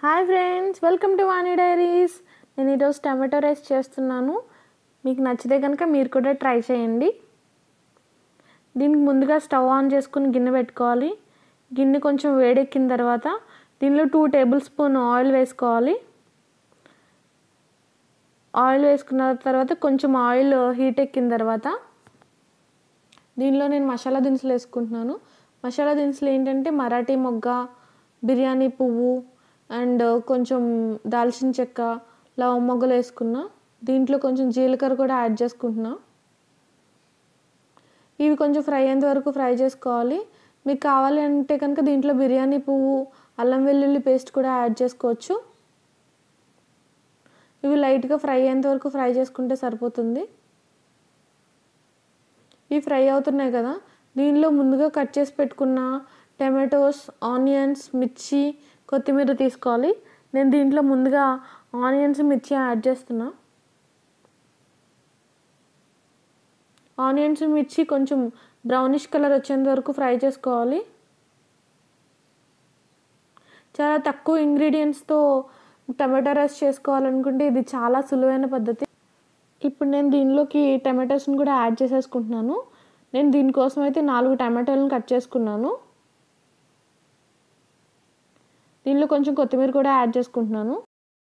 hi friends welcome to Vani diaries నేను ఈరోజు tomato rice చేస్తున్నాను మీకు నచ్చితే కనుక మీరు కూడా ట్రై చేయండి దీనికి ముందుగా స్టవ్ ఆన్ చేసుకుని గిన్నె పెట్టుకోవాలి గిన్నె కొంచెం వేడెక్కిన తర్వాత దీనిలో టూ టేబుల్ స్పూన్ ఆయిల్ వేసుకోవాలి ఆయిల్ వేసుకున్న తర్వాత కొంచెం ఆయిల్ హీట్ ఎక్కిన తర్వాత దీనిలో నేను మసాలా దినుసులు వేసుకుంటున్నాను మసాలా దినుసులు ఏంటంటే మరాఠీ మొగ్గ బిర్యానీ పువ్వు అండ్ కొంచెం దాల్చిన చెక్క లవ మొగ్గలు వేసుకున్నా దీంట్లో కొంచెం జీలకర్ర కూడా యాడ్ చేసుకుంటున్నా ఇవి కొంచెం ఫ్రై అయ్యేంత వరకు ఫ్రై చేసుకోవాలి మీకు కావాలి అంటే కనుక దీంట్లో బిర్యానీ పువ్వు అల్లం వెల్లుల్లి పేస్ట్ కూడా యాడ్ చేసుకోవచ్చు ఇవి లైట్గా ఫ్రై అయ్యేంత వరకు ఫ్రై చేసుకుంటే సరిపోతుంది ఇవి ఫ్రై అవుతున్నాయి కదా దీనిలో ముందుగా కట్ చేసి పెట్టుకున్న టమాటోస్ ఆనియన్స్ మిర్చి కొత్తిమీర తీసుకోవాలి నేను దీంట్లో ముందుగా ఆనియన్స్ మిర్చి యాడ్ చేస్తున్నా ఆనియన్స్ మిర్చి కొంచెం బ్రౌనిష్ కలర్ వచ్చేంత వరకు ఫ్రై చేసుకోవాలి చాలా తక్కువ ఇంగ్రీడియంట్స్తో టమాటో రైస్ చేసుకోవాలనుకుంటే ఇది చాలా సులువైన పద్ధతి ఇప్పుడు నేను దీనిలోకి టమాటోస్ని కూడా యాడ్ చేసేసుకుంటున్నాను నేను దీనికోసం అయితే నాలుగు టమాటోలను కట్ చేసుకున్నాను దీనిలో కొంచెం కొత్తిమీర కూడా యాడ్ చేసుకుంటున్నాను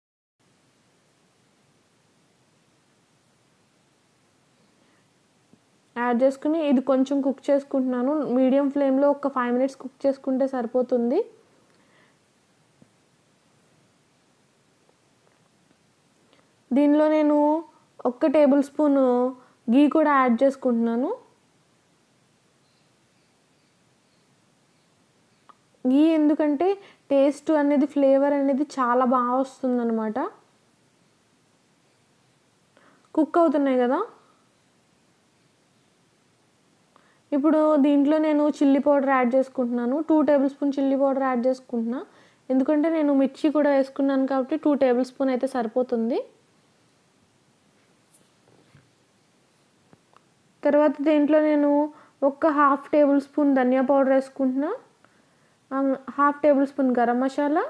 యాడ్ చేసుకుని ఇది కొంచెం కుక్ చేసుకుంటున్నాను మీడియం ఫ్లేమ్లో ఒక ఫైవ్ మినిట్స్ కుక్ చేసుకుంటే సరిపోతుంది దీనిలో నేను ఒక్క టేబుల్ స్పూన్ గీ కూడా యాడ్ చేసుకుంటున్నాను గీ ఎందుకంటే టేస్ట్ అనేది ఫ్లేవర్ అనేది చాలా బాగా వస్తుందన్నమాట కుక్ అవుతున్నాయి కదా ఇప్పుడు దీంట్లో నేను చిల్లీ పౌడర్ యాడ్ చేసుకుంటున్నాను two tablespoon chilli powder add చేసుకుంటున్నా ఎందుకంటే నేను మిర్చి కూడా వేసుకున్నాను కాబట్టి టూ టేబుల్ స్పూన్ అయితే సరిపోతుంది తర్వాత దీంట్లో నేను ఒక హాఫ్ టేబుల్ స్పూన్ ధనియా పౌడర్ వేసుకుంటున్నా half tablespoon garam masala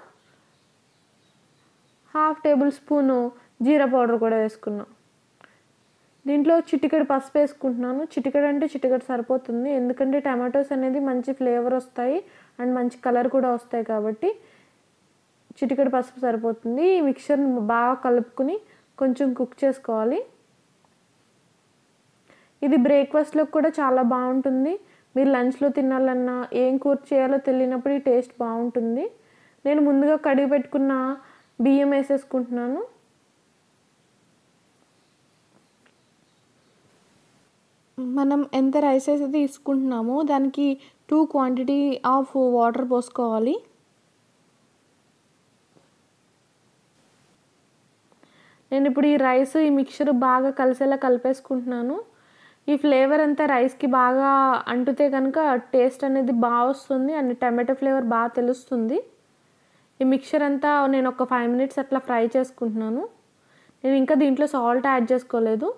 half tablespoon జీరా పౌడర్ కూడా వేసుకున్నా దీంట్లో చిటికెడు పసుపు వేసుకుంటున్నాను చిటికెడు అంటే చిటికెడు సరిపోతుంది ఎందుకంటే టమాటోస్ అనేది మంచి ఫ్లేవర్ వస్తాయి అండ్ మంచి కలర్ కూడా వస్తాయి కాబట్టి చిటికెడు పసుపు సరిపోతుంది ఈ మిక్చర్ని బాగా కలుపుకుని కొంచెం కుక్ చేసుకోవాలి ఇది బ్రేక్ఫాస్ట్లో కూడా చాలా బాగుంటుంది మీరు లంచ్లో తినాలన్నా ఏం కూర చేయాలో తెలియనప్పుడు ఈ టేస్ట్ బాగుంటుంది నేను ముందుగా కడిగి పెట్టుకున్న బియ్యం వేసేసుకుంటున్నాను మనం ఎంత రైస్ అయితే తీసుకుంటున్నామో దానికి టూ క్వాంటిటీ ఆఫ్ వాటర్ పోసుకోవాలి నేను ఇప్పుడు ఈ రైస్ ఈ మిక్చర్ బాగా కలిసేలా కలిపేసుకుంటున్నాను ఈ ఫ్లేవర్ అంతా రైస్కి బాగా అంటుతే కనుక టేస్ట్ అనేది బాగా వస్తుంది అండ్ టమాటో ఫ్లేవర్ బాగా తెలుస్తుంది ఈ మిక్చర్ అంతా నేను ఒక ఫైవ్ మినిట్స్ అట్లా ఫ్రై చేసుకుంటున్నాను నేను ఇంకా దీంట్లో సాల్ట్ యాడ్ చేసుకోలేదు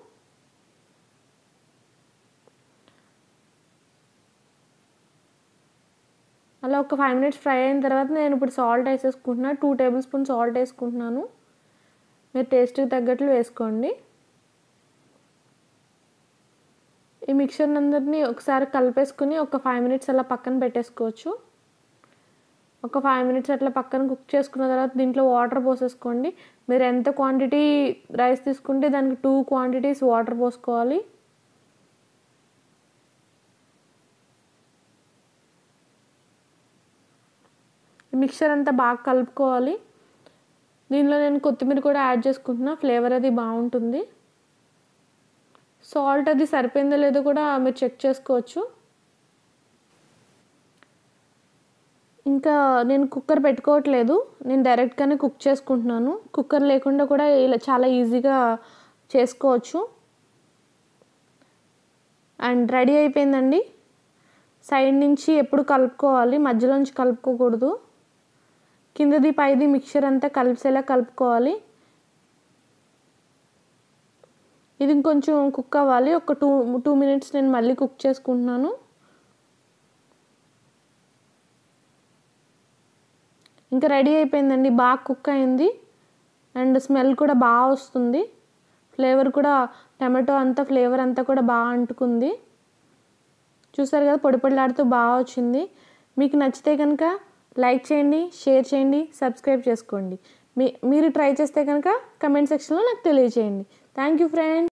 అలా ఒక ఫైవ్ మినిట్స్ ఫ్రై అయిన తర్వాత నేను ఇప్పుడు సాల్ట్ వేసేసుకుంటున్నాను టూ టేబుల్ స్పూన్ సాల్ట్ వేసుకుంటున్నాను మీరు టేస్ట్కి తగ్గట్లు వేసుకోండి ఈ మిక్చర్ అందరినీ ఒకసారి కలిపేసుకుని ఒక ఫైవ్ మినిట్స్ అలా పక్కన పెట్టేసుకోవచ్చు ఒక ఫైవ్ మినిట్స్ అట్లా పక్కన కుక్ చేసుకున్న తర్వాత దీంట్లో వాటర్ పోసేసుకోండి మీరు ఎంత క్వాంటిటీ రైస్ తీసుకుంటే దానికి టూ క్వాంటిటీస్ వాటర్ పోసుకోవాలి మిక్చర్ అంతా బాగా కలుపుకోవాలి దీనిలో నేను కొత్తిమీర కూడా యాడ్ చేసుకుంటున్నా ఫ్లేవర్ అది బాగుంటుంది సాల్ట్ అది సరిపోయిందో లేదో కూడా మీరు చెక్ చేసుకోవచ్చు ఇంకా నేను కుక్కర్ పెట్టుకోవట్లేదు నేను డైరెక్ట్గానే కుక్ చేసుకుంటున్నాను కుక్కర్ లేకుండా కూడా ఇలా చాలా ఈజీగా చేసుకోవచ్చు అండ్ రెడీ అయిపోయిందండి సైడ్ నుంచి ఎప్పుడు కలుపుకోవాలి మధ్యలోంచి కలుపుకోకూడదు కిందది పైది మిక్చర్ అంతా కలిసేలా కలుపుకోవాలి ఇది ఇంకొంచెం కుక్ అవ్వాలి ఒక టూ టూ మినిట్స్ నేను మళ్ళీ కుక్ చేసుకుంటున్నాను ఇంకా రెడీ అయిపోయిందండి బాగా కుక్ అయింది అండ్ స్మెల్ కూడా బాగా వస్తుంది ఫ్లేవర్ కూడా టమాటో అంతా ఫ్లేవర్ అంతా కూడా బాగా అంటుకుంది చూసారు కదా పొడి పొడిలాడుతూ బాగా వచ్చింది మీకు నచ్చితే కనుక లైక్ చేయండి షేర్ చేయండి సబ్స్క్రైబ్ చేసుకోండి మీ మీరు ట్రై చేస్తే కనుక కమెంట్ సెక్షన్లో నాకు తెలియజేయండి థ్యాంక్ యూ ఫ్రెండ్స్